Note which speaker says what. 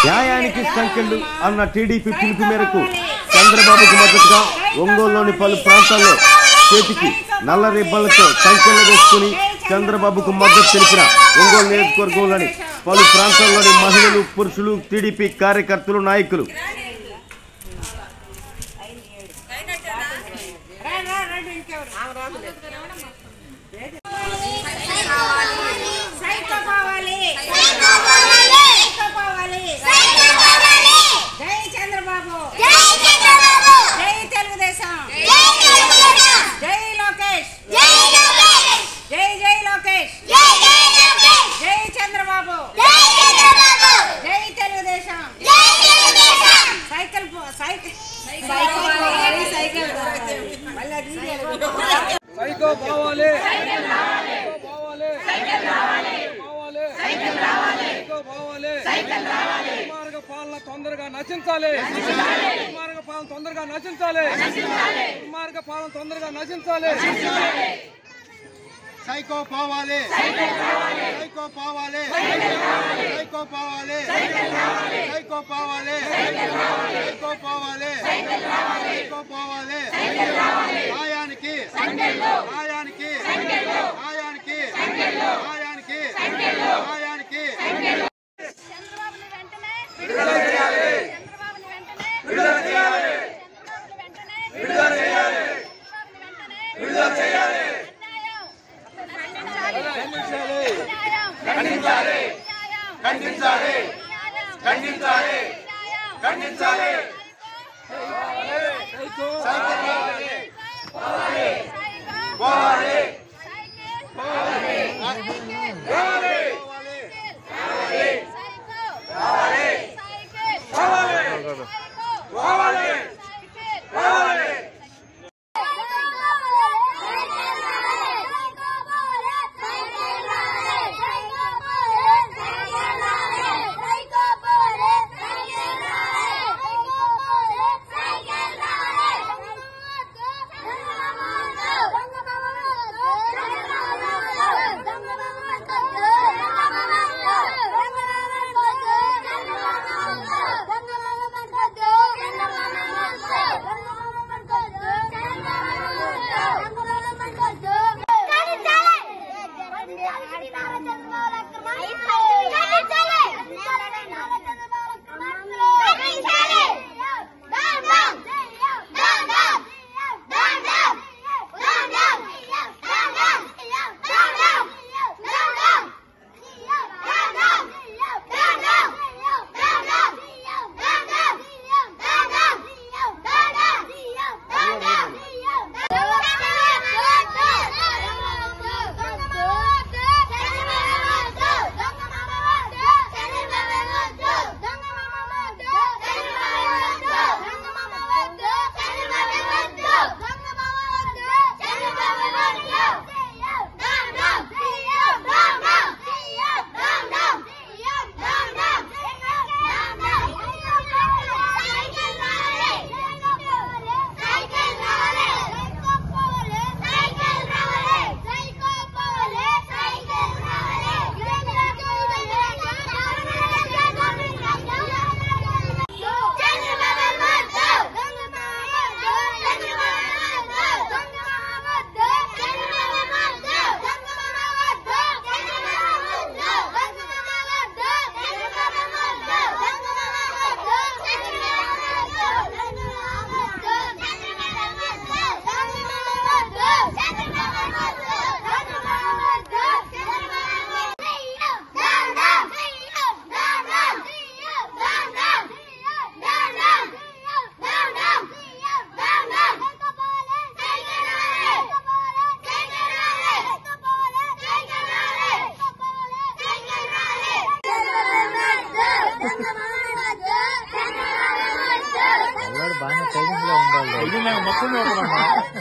Speaker 1: న్యాయానికి సంఖ్యలు అన్న టీడీపీ పిలుపు మేరకు చంద్రబాబుకు మద్దతుగా ఒంగోలులోని పలు ప్రాంతాల్లో చేతికి నల్ల రిబ్బన్లతో సంఖ్యలు వేసుకుని చంద్రబాబుకు మద్దతు తెలిపిన ఒంగోలు నియోజకవర్గంలోని పలు ప్రాంతాల్లోని మహిళలు పురుషులు టీడీపీ కార్యకర్తలు నాయకులు
Speaker 2: సైకో పోవాలి సైకో పోవాలి జై చంద్రబాబు జై తెలుగుదేశం జై లోకేష్ జై జై లోకేష్ జై చంద్రబాబు జై తెలుగుదేశం సైకిల్ పో- సైకిల్ సైకిల్ పోవాలి సైకిల్ మళ్ళీ అది వీడియోలో
Speaker 3: సైకో పోవాలి సైకో పోవాలి పోవాలి సైకో పోవాలి దుర్మార్గ పాలన తొందరగా నశించాలి దుర్మార్గ పాలన తొందరగా నశించాలి దుర్మార్గ పాలన తొందరగా నశించాలి
Speaker 4: సైకో పోవాలి సైకో పోవాలి సైకో పోవాలి సైకో పోవాలి సైకో పోవాలి సైకో పోవాలి న్యాయానికి న్యాయానికి న్యాయానికి న్యాయానికి న్యాయానికి
Speaker 2: చంద్రబాబుని వెంటనే
Speaker 3: విడుదల చేయాలి
Speaker 2: చంద్రబాబుని వెంటనే
Speaker 3: విడుదల చేయాలి
Speaker 2: చంద్రబాబుని వెంటనే
Speaker 3: విడుదల చేయాలి
Speaker 2: చంద్రబాబుని వెంటనే
Speaker 3: విడుదల చేయాలి
Speaker 2: అన్యాయం
Speaker 3: ఖండించాలి
Speaker 2: అన్యాయం
Speaker 3: ఖండించాలి
Speaker 2: అన్యాయం
Speaker 3: ఖండించాలి
Speaker 2: అన్యాయం
Speaker 3: ఖండించాలి
Speaker 2: సైకో
Speaker 3: సైకిల్ రావాలి
Speaker 2: సైకో
Speaker 3: పోవాలి
Speaker 2: సైకిల్
Speaker 3: పోవాలి
Speaker 2: సైకో
Speaker 3: పోవాలి
Speaker 2: సైకిల్
Speaker 3: పోవాలి
Speaker 2: సైకో
Speaker 3: పోవాలి
Speaker 2: సైకిల్
Speaker 3: పోవాలి
Speaker 5: బాగానే ట్రైనింగ్ లో ఉండాలి
Speaker 1: మొత్తం